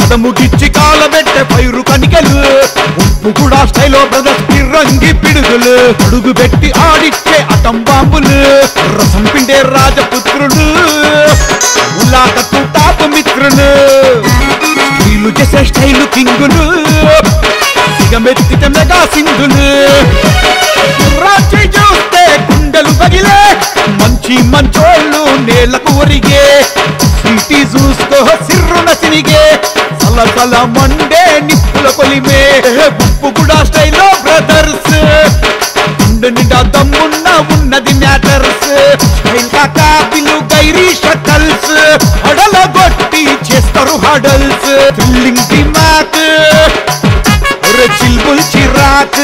పాదము గిచ్చి కాలబెట్టే పైరు కనికెలు ఉప్పు కూడా స్టైలో బ్రదర్స్ పిర్రంగి పిడుగులు అడుగు పెట్టి ఆడిచ్చే అటం బాంబులు రసం పిండే రాజపుత్రులు ఉలాకత్తు తాపు మిత్రులు వీళ్ళు చేసే స్టైలు కింగులు సిగమెత్తితే మెగా సింగులు రాచి చూస్తే గుండెలు పగిలే మంచి మంచోళ్ళు నేలకు ఒరిగే సిటీ చూసుకో సిర్రున సినిగే సలసల మండే నిప్పుల కొలిమే ఉప్పు కూడా స్టైల్లో బ్రదర్స్ గుండె నిండా దమ్మున్న ఉన్నది మ్యాటర్స్ స్టైల్ కాకాపిలు గైరీ షకల్స్ అడల గొట్టి చేస్తారు హడల్స్ ఫిల్లింగ్ దిమాక్ ఒరే చిల్బుల్ చిరాక్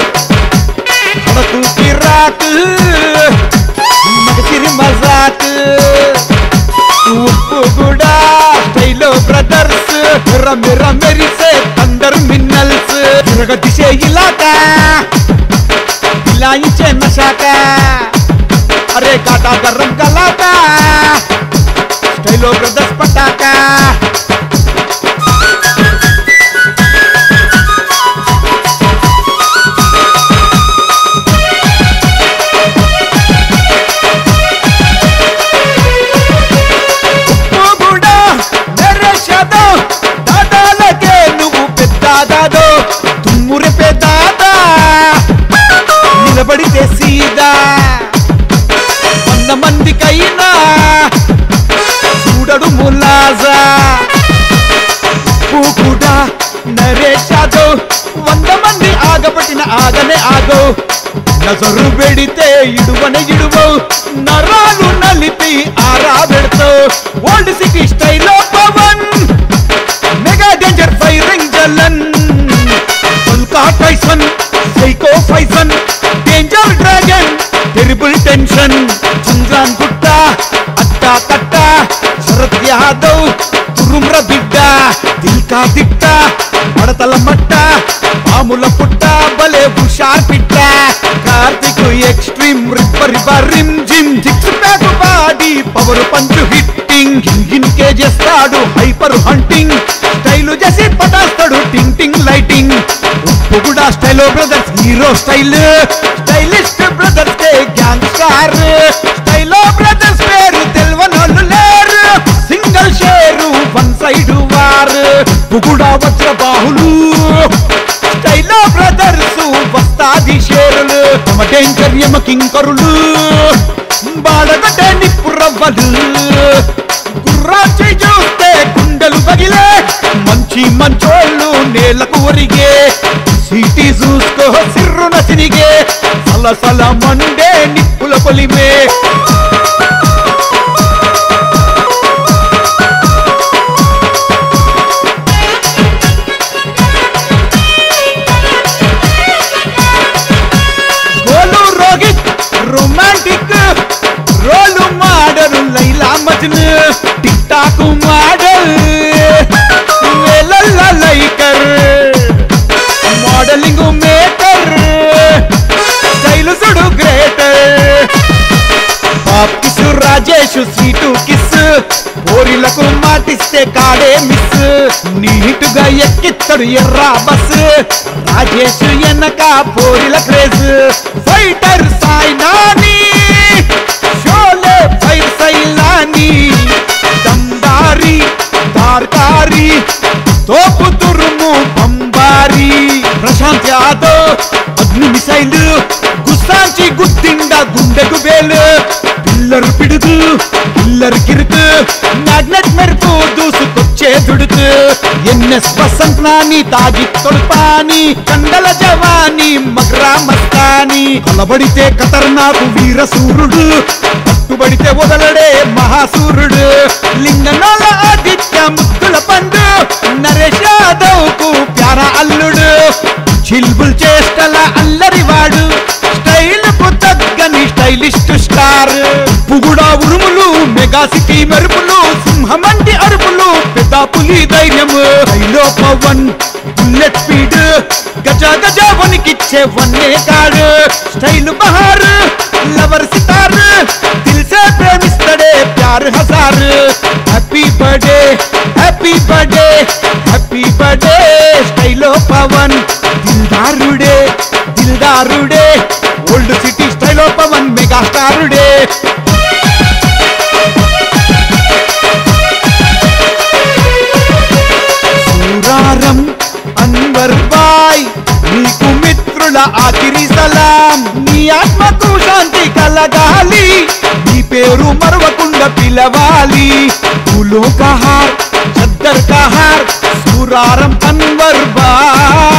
అడకు కిరాక్ మగసిరి మజాక్ ఉప్పు కూడా స్టైలో బ్రదర్స్ రమ్మి రమ్మెరిసే తందర్ మిన్నల్స్ తిరగదిసే ఇలాకా ఇలాయించే నశాక అరే కాటా గర్రం కలాకా స్టైలో బ్రదర్స్ పటాకా కూడా నెరషదో దాదాలకే నువ్వు పెద్ద దాదో తుమ్మురి పెద్దాదా నిలబడితే సీదా వంద మందికైనా చూడడు ములాజా ఉప్పు కూడా నరేష్ యాదవ్ వంద మంది ఆగబట్టిన ఆగనే ఆగో నజరు పెడితే ఇడువనే ఇడువవు నరాలు నలిపి ఆరా పెడతావు ఓల్డ్ సిటీ స్టైల్లో పవన్ మెగా డేంజర్ ఫైరింగ్ జలన్ ఉల్కా టైసన్ సైకో ఫైసన్ డేంజర్ డ్రాగన్ టెరిబుల్ టెన్షన్ చంద్రాన్ గుట్ట అట్టా కట్ట శరత్ యాదవ్ తురుమ్ర బిడ్డ దిల్కా దిట్ట మడతల మట్ట పాముల పుట్ట బలే హుషార్ పిట్ట కార్తిక్ ఎక్స్ట్రీమ్ రిప్పర్ రిమ్ gym six pack body power punch hitting గిన్ కే చేస్తాడు హైపర్ హంటింగ్ స్టైల్ చేసి పటాస్తాడు టింగ్ టింగ్ లైటింగ్ ఉప్పు కూడా style brothers hero style stylist brothers కే గ్యాంగ్ స్టార్ స్టైల్ బ్రదర్స్ పేరు తెల్వనోళ్ళు లేరు సింగిల్ షేరు వన్ సైడ్ వార్ ఉప్పు కూడా వజ్ర బాహులు స్టైల్ బ్రదర్స్ వస్తాది షేరులు తమ డేంజర్ యమ కింకరులు బాలగడ్డ నిప్పు రవ్వలు గుర్రాచి చూస్తే గుండెలు పగిలే మంచి మంచోళ్ళు నేలకు ఒరిగే సిటీ చూసుకో సిర్రున సిరిగే సలసల మండే నిప్పుల పొలిమే గోలు రోగిత్ రొమాంటిక్ రోలు మాడరు Laila Majnu TikTok model వేలల్ల లైకర్ మోడలింగ్ మేకర్ స్టైల్ సుడు greater pop kiss Rajesh sweet kiss పోరిలకు మాటిస్తే కాడే మిస్ నీటుగా ఎక్కిత్తడు ఎర్రా బస్ రాజేష్ ఎనక పోరిల craze fighter Sai Nani Sholay fire సైలాని దందారి దార్కారి తోపు తురుము పంబారి ప్రశాంత్ యాదవ్ అగ్ని మిసైల్ గుస్సాంచి గుద్దిండ గుండెకు వేలు పిల్లరు పిడుగు పిల్లరు కిరుకు మ్యాగ్నెట్ మెరుపు దూసుకొచ్చే దుడుకు ఎన్ఎస్ వసంత్ నాని తాగి తొల్పాని కండల జవాని మగ్రా మస్తాని కలబడితే ఖతర్నాకు వీర సూర్యుడు పట్టుబడితే వదలడే మహాసూర్యుడు లింగనాల ఆదిత్య ముద్దుల పండు నరేష్ యాదవ్ కు ప్యారా అల్లుడు చిల్బుల్ చేష్టల అల్లరివాడు స్టైల్ కు తగ్గని స్టైలిస్ట్ స్టార్ పుగుడా ఉరుములు మెగా సిటీ మెరుపులు సింహమంటి అరుపులు పెద్ద పులి ధైర్యము హైలో పవన్ బుల్లెట్ స్పీడ్ గజ గజ వణికిచ్చే వన్నే కాడు స్టైల్ బహార్ లవర్ సితార్ దిల్ సే ప్రేమిస్తడే ప్యార్ హజార్ హ్యాపీ బర్త్డే హ్యాపీ బర్త్డే దిల్లా ఆఖిరి సలాం నీ ఆత్మకు శాంతి కలగాలి నీ పేరు మరవకుండా పిలవాలి ఫూలో కహార్ చద్దర్ కహార్ సూరారం అన్వర్ బాయ్